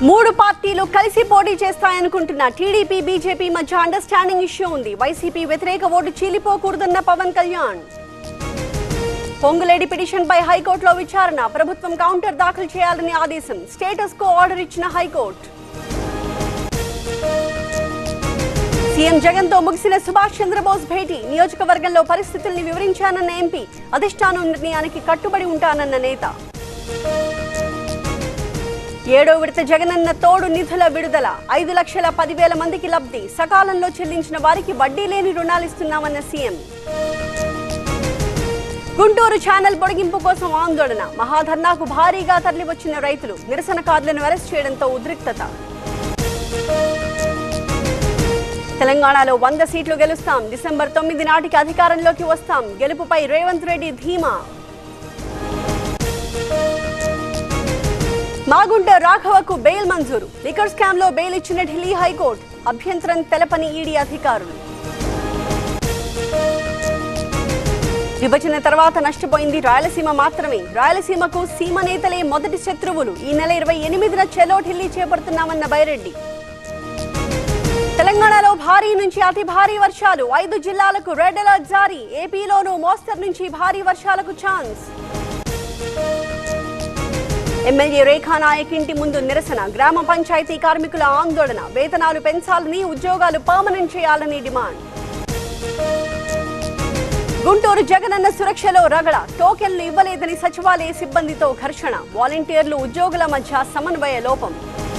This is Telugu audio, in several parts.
మూడు పార్టీలు కలిసి పోటీ చేస్తాయనుకుంటున్న టీడీపీ బీజేపీ మధ్య అండర్స్టాండింగ్ ఇష్యూ ఉంది వైసీపీ వ్యతిరేక ఓటు చీలిపోకూడదన్న పవన్ కళ్యాణ్ పొంగులేడి పిటిషన్ పై హైకోర్టులో విచారణ ప్రభుత్వం కౌంటర్ దాఖలు చేయాలని ఆదేశం స్టేటస్ కో ఆర్డర్ ఇచ్చిన హైకోర్టు సీఎం జగన్ తో ముగిసిన సుభాష్ చంద్రబోస్ భేటీ నియోజకవర్గంలో పరిస్థితుల్ని వివరించానన్న ఎంపీ అధిష్టానం నిర్ణయానికి కట్టుబడి ఉంటానన్న నేత ఏడో విడత జగనన్న తోడు నిధుల విడుదల ఐదు లక్షల పదివేల మందికి లబ్ధి సకాలంలో చెల్లించిన వారికి వడ్డీ లేని రుణాలిస్తున్నామన్న సీఎం గుంటూరు ఛానల్ పొడిగింపు కోసం ఆందోళన మహాధర్నాకు భారీగా తరలివచ్చిన రైతులు నిరసన కార్డులను అరెస్ట్ చేయడంతో ఉద్రిక్తత తెలంగాణలో వంద సీట్లు గెలుస్తాం డిసెంబర్ తొమ్మిది నాటికి అధికారంలోకి వస్తాం గెలుపుపై రేవంత్ రెడ్డి ధీమా మాగుంట రాఘవకు బెయిల్ మంజూరు లిక్కర్ స్కామ్ లో బెయిల్ ఇచ్చిన ఢిల్లీ హైకోర్టు అభ్యంతరం తెలపని ఈడీ అధికారులు విభజన తర్వాత నష్టపోయింది రాయలసీమ మాత్రమే రాయలసీమకు సీమ నేతలే మొదటి శత్రువులు ఈ నెల ఇరవై ఎనిమిదిన చెలో ఢిల్లీ చేపడుతున్నామన్న బైరెడ్డి తెలంగాణలో భారీ నుంచి అతి భారీ వర్షాలు ఐదు జిల్లాలకు రెడ్ అలర్ట్ జారీ ఏపీలోనూ మోస్తరు నుంచి భారీ వర్షాలకు ఛాన్స్ ఎమ్మెల్యే రేఖా నాయక్ ఇంటి ముందు నిరసన గ్రామ పంచాయతీ కార్మికుల ఆందోళన వేతనాలు పెంచాలని ఉద్యోగాలు పర్మనెంట్ చేయాలని డిమాండ్ గుంటూరు జగనన్న సురక్షలో రగడ టోకెన్లు ఇవ్వలేదని సచివాలయ సిబ్బందితో ఘర్షణ వాలంటీర్లు ఉద్యోగుల మధ్య సమన్వయ లోపం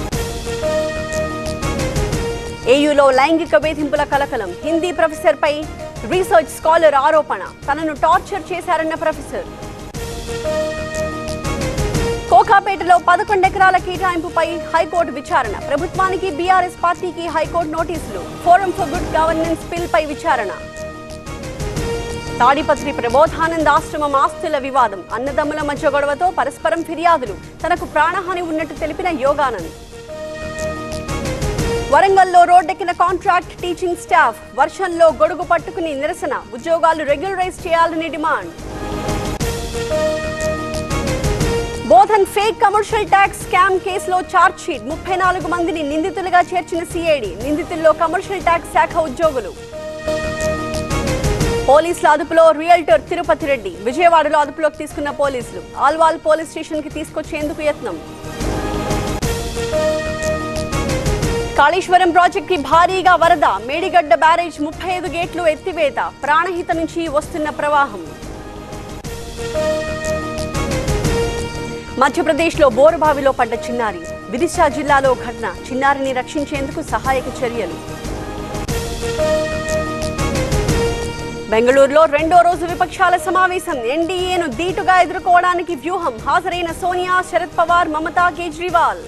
ఏయులో లైంగిక వేధింపుల కలకలం హిందీ ప్రొఫెసర్ పై రీసెర్చ్ స్కాలర్ ఆరోపణ తనను టార్చర్ చేశారన్న ప్రొఫెసర్ కోకాపేటలో పదకొండు ఎకరాల కేటాయింపుపై హైకోర్టు విచారణ ప్రభుత్వానికి బీఆర్ఎస్ పార్టీకి హైకోర్టు నోటీసులు forum for good governance bill పై విచారణ తాడిపత్రి ప్రబోధానంద ఆశ్రమం ఆస్తుల వివాదం అన్నదమ్ముల మధ్య గొడవతో పరస్పరం ఫిర్యాదులు తనకు ప్రాణహాని ఉన్నట్టు తెలిపిన యోగానంద్ వరంగల్లో రోడ్డెక్కిన కాంట్రాక్ట్ టీచింగ్ స్టాఫ్ వర్షంలో గొడుగు పట్టుకుని నిరసన ఉద్యోగాలు రెగ్యులరైజ్ చేయాలని demand Bodhan fake commercial tax scam కేసులో ఛార్జ్ షీట్ ముప్పై నాలుగు మందిని నిందితులుగా చేర్చిన సిఐడి నిందితుల్లో కమర్షియల్ ట్యాక్స్ శాఖ ఉద్యోగులు పోలీసుల అదుపులో రియల్టర్ తిరుపతి రెడ్డి విజయవాడలో అదుపులోకి తీసుకున్న పోలీసులు ఆల్వాల్ పోలీస్ స్టేషన్ కి తీసుకొచ్చేందుకు యత్నం కాళేశ్వరం ప్రాజెక్ట్ కి భారీగా వరద మేడిగడ్డ బ్యారేజ్ ముప్పై ఐదు గేట్లు ఎత్తివేత ప్రాణహిత నుంచి వస్తున్న ప్రవాహం మధ్యప్రదేశ్లో బోరుబావిలో పడ్డ చిన్నారి విదిశా జిల్లాలో ఘటన చిన్నారిని రక్షించేందుకు సహాయక చర్యలు బెంగళూరులో రెండో రోజు విపక్షాల సమావేశం ఎన్డీఏను ధీటుగా ఎదుర్కోవడానికి వ్యూహం హాజరైన సోనియా శరద్ పవార్ మమతా కేజ్రీవాల్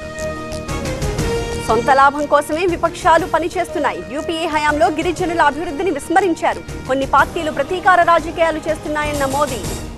సొంత లాభం కోసమే విపక్షాలు పనిచేస్తున్నాయి యూపీఏ హయాంలో గిరిజనుల అభివృద్ధిని విస్మరించారు కొన్ని పార్టీలు ప్రతీకార రాజకీయాలు చేస్తున్నాయన్న మోదీ